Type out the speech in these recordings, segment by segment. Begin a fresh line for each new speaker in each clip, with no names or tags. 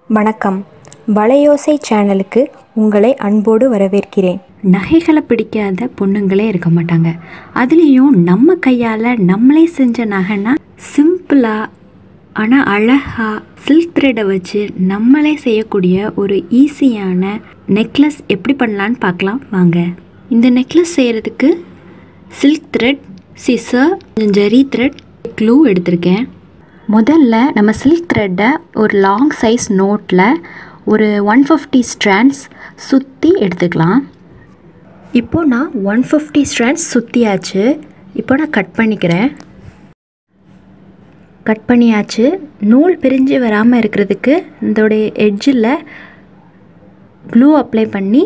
வணக்கம் வலையோசை சேனலுக்கு உங்களை அன்போடு வரவேற்கிறேன்
நகைகளை பிடிக்காத பொண்ணுங்களே இருக்க மாட்டாங்க அதுலேயும் நம்ம கையால் நம்மளே செஞ்ச நகைனா சிம்பிளாக ஆனால் அழகாக சில்க் த்ரெட்டை வச்சு நம்மளே செய்யக்கூடிய ஒரு ஈஸியான நெக்லஸ் எப்படி பண்ணலான்னு பார்க்கலாம் வாங்க இந்த நெக்லஸ் செய்கிறதுக்கு silk thread scissor zari thread glue எடுத்திருக்கேன் முதல்ல நம்ம சில்க் த்ரெட்டை ஒரு லாங் சைஸ் நோட்டில் ஒரு ஒன் ஃபிஃப்டி ஸ்ட்ராண்ட்ஸ் சுற்றி எடுத்துக்கலாம் இப்போ நான் ஒன் ஃபிஃப்டி ஸ்ட்ராண்ட்ஸ் சுற்றியாச்சு இப்போ நான் கட் பண்ணிக்கிறேன் கட் பண்ணியாச்சு நூல் பிரிஞ்சு வராமல் இருக்கிறதுக்கு இதோடைய எட்ஜில் க்ளூ அப்ளை பண்ணி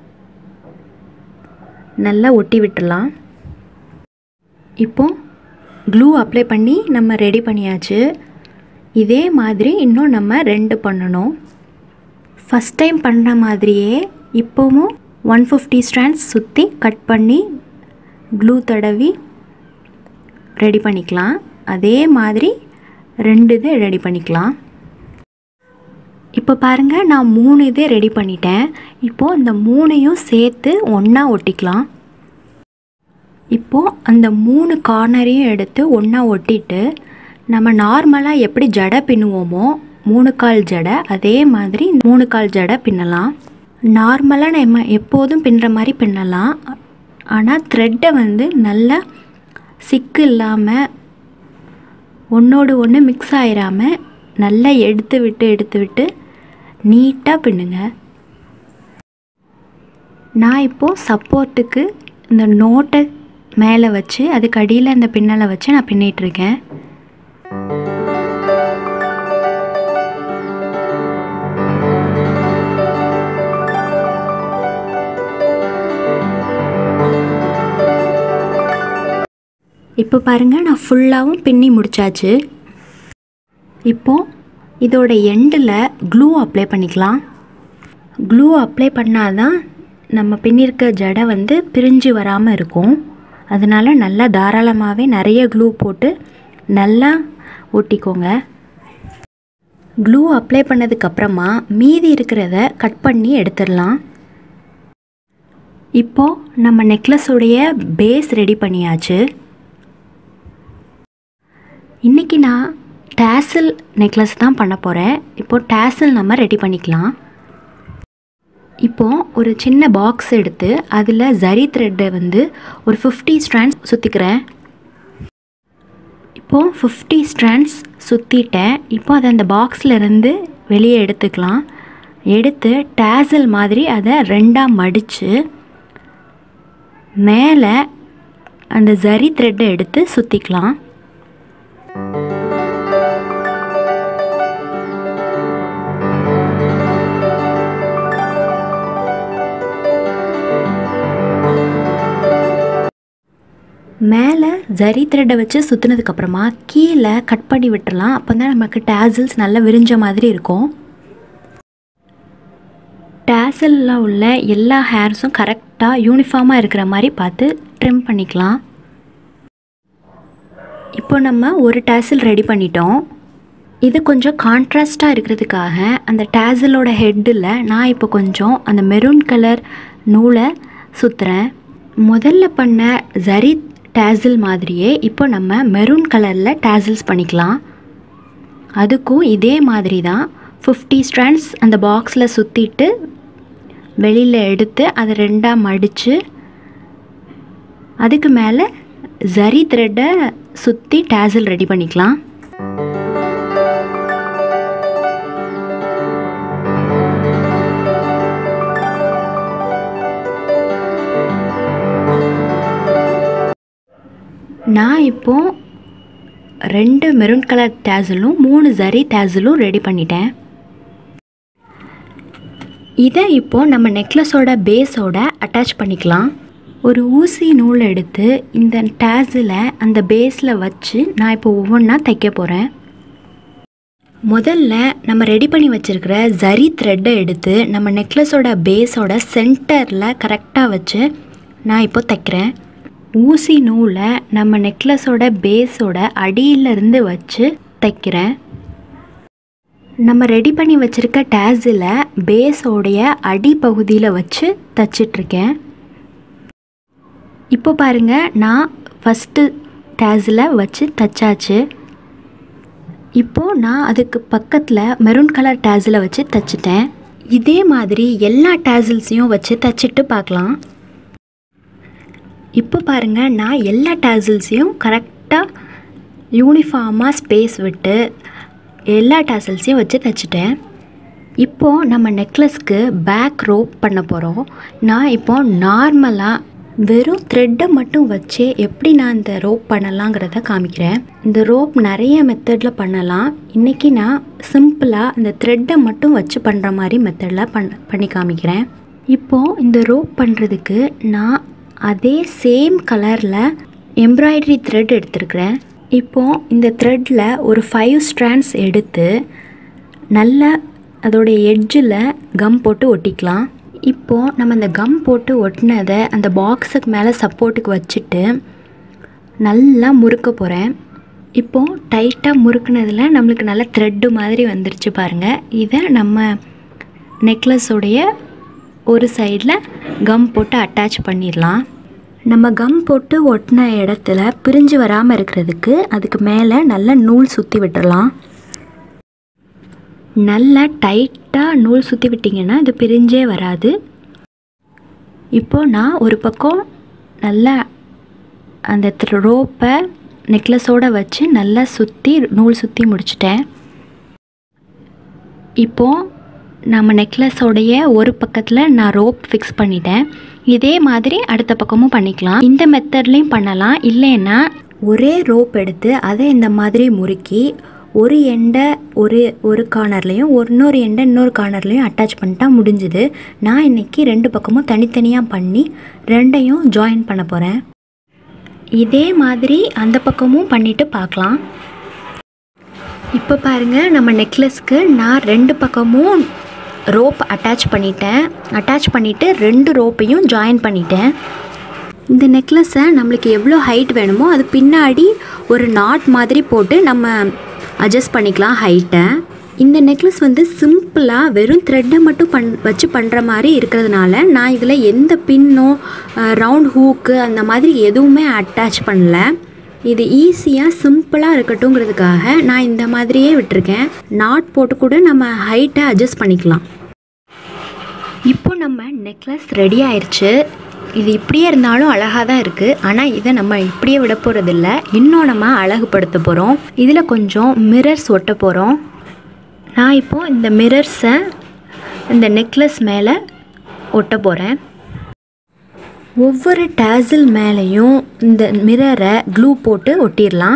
நல்லா ஒட்டி விட்டுடலாம் இப்போ க்ளூ அப்ளை பண்ணி நம்ம ரெடி பண்ணியாச்சு இதே மாதிரி இன்னும் நம்ம ரெண்டு பண்ணணும் ஃபஸ்ட் டைம் பண்ணுற மாதிரியே இப்போவும் ஒன் ஃபிஃப்டி ஸ்ட்ராண்ட்ஸ் சுற்றி கட் பண்ணி க்ளூ தடவி ரெடி பண்ணிக்கலாம் அதே மாதிரி ரெண்டு இது ரெடி பண்ணிக்கலாம் இப்போ பாருங்கள் நான் மூணு இதே ரெடி பண்ணிட்டேன் இப்போது இந்த மூணையும் சேர்த்து ஒன்றா ஒட்டிக்கலாம் இப்போது அந்த மூணு கார்னரையும் எடுத்து ஒன்றா ஒட்டிட்டு நம்ம நார்மலாக எப்படி ஜடை பின்னுவோமோ மூணு கால் ஜடை அதே மாதிரி மூணு கால் ஜடை பின்னலாம் நார்மலாக நம்ம எப்போதும் பின்னுற மாதிரி பின்னலாம் ஆனால் த்ரெட்டை வந்து நல்லா சிக்கு இல்லாமல் ஒன்றோடு ஒன்று மிக்ஸ் ஆயிராமல் நல்லா எடுத்து விட்டு எடுத்து விட்டு நீட்டாக பின்னுங்க நான் இப்போது சப்போர்ட்டுக்கு இந்த நோட்டை மேலே வச்சு அதுக்கு அடியில் அந்த பின்னலை வச்சு நான் பின்னிகிட்ருக்கேன் இப்போ பாருங்கள் நான் ஃபுல்லாகவும் பின்னி முடிச்சாச்சு இப்போது இதோட எண்டில் க்ளூ அப்ளை பண்ணிக்கலாம் க்ளூ அப்ளை பண்ணால் தான் நம்ம பின்னிருக்க ஜடை வந்து பிரிஞ்சு வராமல் இருக்கும் அதனால் நல்லா தாராளமாகவே நிறைய க்ளூ போட்டு நல்லா ஒட்டிக்கோங்க க்ளூ அப்ளை பண்ணதுக்கப்புறமா மீதி இருக்கிறத கட் பண்ணி எடுத்துடலாம் இப்போது நம்ம நெக்லஸுடைய பேஸ் ரெடி பண்ணியாச்சு இன்றைக்கி நான் டேசில் நெக்லஸ் தான் பண்ண போகிறேன் இப்போது டேசில் நம்ம ரெடி பண்ணிக்கலாம் இப்போது ஒரு சின்ன பாக்ஸ் எடுத்து அதில் ஜரி த்ரெட்டை வந்து ஒரு ஃபிஃப்டி ஸ்ட்ராண்ட்ஸ் சுற்றிக்கிறேன் இப்போது ஃபிஃப்டி ஸ்ட்ராண்ட்ஸ் சுற்றிட்டேன் இப்போ அதை அந்த பாக்ஸில் இருந்து வெளியே எடுத்துக்கலாம் எடுத்து டேசல் மாதிரி அதை ரெண்டாக மடித்து மேலே அந்த ஜரி த்ரெட்டை எடுத்து சுற்றிக்கலாம் மேலே ஜரி த்ரெட்டை வச்சு சுற்றுனதுக்கப்புறமா கீழே கட் பண்ணி விட்டுறலாம் அப்போ தான் நமக்கு டேசில்ஸ் நல்லா விரிஞ்ச மாதிரி இருக்கும் டேசலில் உள்ள எல்லா ஹேர்ஸும் கரெக்டாக யூனிஃபார்மாக இருக்கிற மாதிரி பார்த்து ட்ரிம் பண்ணிக்கலாம் இப்போ நம்ம ஒரு டேசில் ரெடி பண்ணிட்டோம் இது கொஞ்சம் கான்ட்ராஸ்டாக இருக்கிறதுக்காக அந்த டேசலோட ஹெட்டில் நான் இப்போ கொஞ்சம் அந்த மெரூன் கலர் நூலை சுற்றுறேன் முதல்ல பண்ண ஜரி டேசில் மாதிரியே இப்போ நம்ம மெரூன் கலரில் டேசில்ஸ் பண்ணிக்கலாம் அதுக்கும் இதே மாதிரி தான் ஃபிஃப்டி ஸ்ட்ராண்ட்ஸ் அந்த பாக்ஸில் சுற்றிட்டு வெளியில் எடுத்து அதை ரெண்டாக மடித்து அதுக்கு மேலே ஜரி த்ரெட்டை சுற்றி டேசில் ரெடி பண்ணிக்கலாம் நான் இப்போது ரெண்டு மெரூன் கலர் டேசலும் மூணு ஜரி டேசலும் ரெடி பண்ணிட்டேன் இதை இப்போது நம்ம நெக்லஸோட பேஸோட அட்டாச் பண்ணிக்கலாம் ஒரு ஊசி நூல் எடுத்து இந்த டேஸில் அந்த பேஸில் வச்சு நான் இப்போ ஒவ்வொன்றா தைக்க போகிறேன் முதல்ல நம்ம ரெடி பண்ணி வச்சுருக்கிற ஜரி த்ரெட்டை எடுத்து நம்ம நெக்லஸோட பேஸோட சென்டரில் கரெக்டாக வச்சு நான் இப்போ தைக்கிறேன் ஊசி நூலை நம்ம நெக்லஸோட பேஸோட அடியிலிருந்து வச்சு தைக்கிறேன் நம்ம ரெடி பண்ணி வச்சுருக்க டேஸில் பேஸோடைய அடிப்பகுதியில் வச்சு தச்சிட்ருக்கேன் இப்போ பாருங்கள் நான் ஃபஸ்ட்டு டேஸில் வச்சு தச்சாச்சு இப்போது நான் அதுக்கு பக்கத்தில் மெரூன் கலர் டேஸில் வச்சு தச்சிட்டேன் இதே மாதிரி எல்லா டேசில்ஸையும் வச்சு தச்சிட்டு பார்க்கலாம் இப்போ பாருங்கள் நான் எல்லா டேசில்ஸையும் கரெக்டாக யூனிஃபார்மாக ஸ்பேஸ் விட்டு எல்லா டேசல்ஸையும் வச்சு தைச்சிட்டேன் இப்போது நம்ம நெக்லஸ்க்கு பேக் ரோப் பண்ண போகிறோம் நான் இப்போது நார்மலாக வெறும் த்ரெட்டை மட்டும் வச்சு எப்படி நான் இந்த ரோப் பண்ணலாங்கிறத காமிக்கிறேன் இந்த ரோப் நிறைய மெத்தடில் பண்ணலாம் இன்றைக்கி நான் சிம்பிளாக இந்த த்ரெட்டை மட்டும் வச்சு பண்ணுற மாதிரி மெத்தடில் பண் பண்ணி காமிக்கிறேன் இப்போது இந்த ரோப் பண்ணுறதுக்கு நான் அதே சேம் கலரில் எம்ப்ராய்டரி த்ரெட் எடுத்துருக்கிறேன் இப்போது இந்த த்ரெட்டில் ஒரு ஃபைவ் ஸ்ட்ராண்ட்ஸ் எடுத்து நல்லா அதோடைய எட்ஜில் கம் போட்டு ஒட்டிக்கலாம் இப்போது நம்ம அந்த கம் போட்டு ஒட்டினதை அந்த பாக்ஸுக்கு மேலே சப்போர்ட்டுக்கு வச்சுட்டு நல்லா முறுக்க போகிறேன் இப்போது டைட்டாக முறுக்குனதில் நம்மளுக்கு நல்ல த்ரெட்டு மாதிரி வந்துருச்சு பாருங்கள் இதை நம்ம நெக்லஸோடைய ஒரு சைடில் கம் போட்டு அட்டாச் பண்ணிடலாம் நம்ம கம் போட்டு ஒட்டின இடத்துல பிரிஞ்சு வராமல் இருக்கிறதுக்கு அதுக்கு மேலே நல்லா நூல் சுற்றி விட்டுறலாம் நல்லா டைட்டாக நூல் சுற்றி விட்டிங்கன்னா இது பிரிஞ்சே வராது இப்போது நான் ஒரு பக்கம் நல்லா அந்த ரோப்பை நெக்லஸோடு வச்சு நல்லா சுற்றி நூல் சுற்றி முடிச்சிட்டேன் இப்போது நம்ம நெக்லஸோடைய ஒரு பக்கத்தில் நான் ரோப் ஃபிக்ஸ் பண்ணிட்டேன் இதே மாதிரி அடுத்த பக்கமும் பண்ணிக்கலாம் இந்த மெத்தட்லேயும் பண்ணலாம் இல்லைன்னா ஒரே ரோப் எடுத்து அதை இந்த மாதிரி முறுக்கி ஒரு எண்டை ஒரு ஒரு கார்னர்லேயும் ஒரு இன்னொரு எண்டை இன்னொரு கார்னர்லேயும் அட்டாச் பண்ணிட்டா முடிஞ்சுது நான் இன்றைக்கி ரெண்டு பக்கமும் தனித்தனியாக பண்ணி ரெண்டையும் ஜாயின் பண்ண போகிறேன் இதே மாதிரி அந்த பக்கமும் பண்ணிவிட்டு பார்க்கலாம் இப்போ பாருங்கள் நம்ம நெக்லஸ்க்கு நான் ரெண்டு பக்கமும் ரோப் அட்டாச் பண்ணிட்டேன் அட்டாச் பண்ணிவிட்டு ரெண்டு ரோப்பையும் ஜாயின் பண்ணிட்டேன் இந்த நெக்லஸை நம்மளுக்கு எவ்வளோ ஹைட் வேணுமோ அது பின்னாடி ஒரு நாட் மாதிரி போட்டு நம்ம அட்ஜஸ்ட் பண்ணிக்கலாம் ஹைட்டை இந்த நெக்லஸ் வந்து சிம்பிளாக வெறும் த்ரெட்டை மட்டும் பண் வச்சு பண்ணுற மாதிரி இருக்கிறதுனால நான் இதில் எந்த பின்னோ ரவுண்ட் ஹூக்கு அந்த மாதிரி எதுவுமே அட்டாச் பண்ணல இது ஈஸியாக சிம்பிளாக இருக்கட்டுங்கிறதுக்காக நான் இந்த மாதிரியே விட்டுருக்கேன் நாட் போட்டு கூட நம்ம ஹைட்டை அட்ஜஸ்ட் பண்ணிக்கலாம் இப்போ நம்ம நெக்லஸ் ரெடி ஆயிடுச்சு இது இப்படியே இருந்தாலும் அழகாக தான் இருக்குது ஆனால் இதை நம்ம இப்படியே விட போகிறதில்ல இன்னும் நம்ம அழகுபடுத்த போகிறோம் இதில் கொஞ்சம் மிரர்ஸ் ஒட்ட போகிறோம் நான் இப்போது இந்த மிரர்ஸை இந்த நெக்லஸ் மேலே ஒட்ட போகிறேன் ஒவ்வொரு டேசில் மேலேயும் இந்த மிரரை க்ளூ போட்டு ஒட்டிடலாம்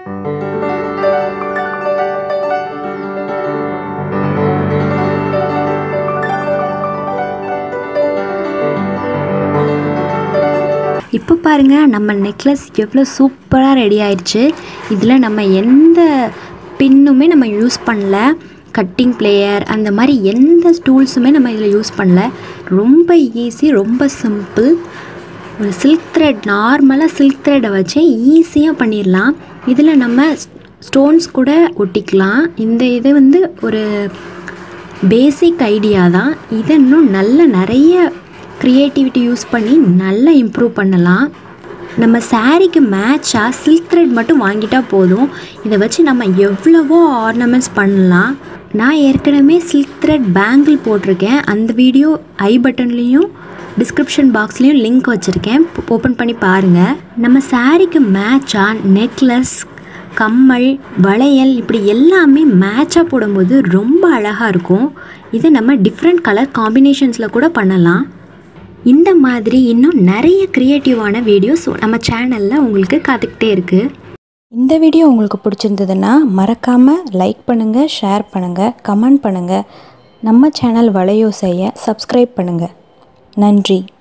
இப்போ பாருங்கள் நம்ம நெக்லஸ் எவ்வளோ சூப்பராக ரெடி ஆயிடுச்சு இதில் நம்ம எந்த பின்னுமே நம்ம யூஸ் பண்ணல கட்டிங் பிளேயர் அந்த மாதிரி எந்த டூல்ஸுமே நம்ம இதில் யூஸ் பண்ணல ரொம்ப ஈஸி ரொம்ப சிம்பிள் ஒரு சில்க் த்ரெட் நார்மலாக சில்க் த்ரெட்டை வச்சு ஈஸியாக பண்ணிடலாம் இதில் நம்ம ஸ்டோன்ஸ் கூட ஒட்டிக்கலாம் இந்த இது வந்து ஒரு பேசிக் ஐடியா தான் இதை இன்னும் நல்ல நிறைய க்ரியேட்டிவிட்டி யூஸ் பண்ணி நல்லா இம்ப்ரூவ் பண்ணலாம் நம்ம சாரீக்கு மேட்சாக சில்க் த்ரெட் மட்டும் வாங்கிட்டா போதும் இதை வச்சு நம்ம எவ்வளவோ ஆர்னமெண்ட்ஸ் பண்ணலாம் நான் ஏற்கனவே சில்க் த்ரெட் பேங்கிள் போட்டிருக்கேன் அந்த வீடியோ ஐ பட்டன்லேயும் டிஸ்கிரிப்ஷன் பாக்ஸ்லேயும் லிங்க் வச்சுருக்கேன் ஓப்பன் பண்ணி பாருங்கள் நம்ம சாரீக்கு மேட்சாக நெக்லஸ் கம்மல் வளையல் இப்படி எல்லாமே மேட்சாக போடும்போது ரொம்ப அழகாக இருக்கும் இதை நம்ம டிஃப்ரெண்ட் கலர் காம்பினேஷன்ஸில் கூட பண்ணலாம் இந்த மாதிரி இன்னும் நிறைய க்ரியேட்டிவான வீடியோஸ் நம்ம சேனலில் உங்களுக்கு காத்துக்கிட்டே இருக்குது
இந்த வீடியோ உங்களுக்கு பிடிச்சிருந்ததுன்னா மறக்காமல் லைக் பண்ணுங்கள் ஷேர் பண்ணுங்கள் கமெண்ட் பண்ணுங்கள் நம்ம சேனல் வலையோசையை சப்ஸ்கிரைப் பண்ணுங்கள் நன்றி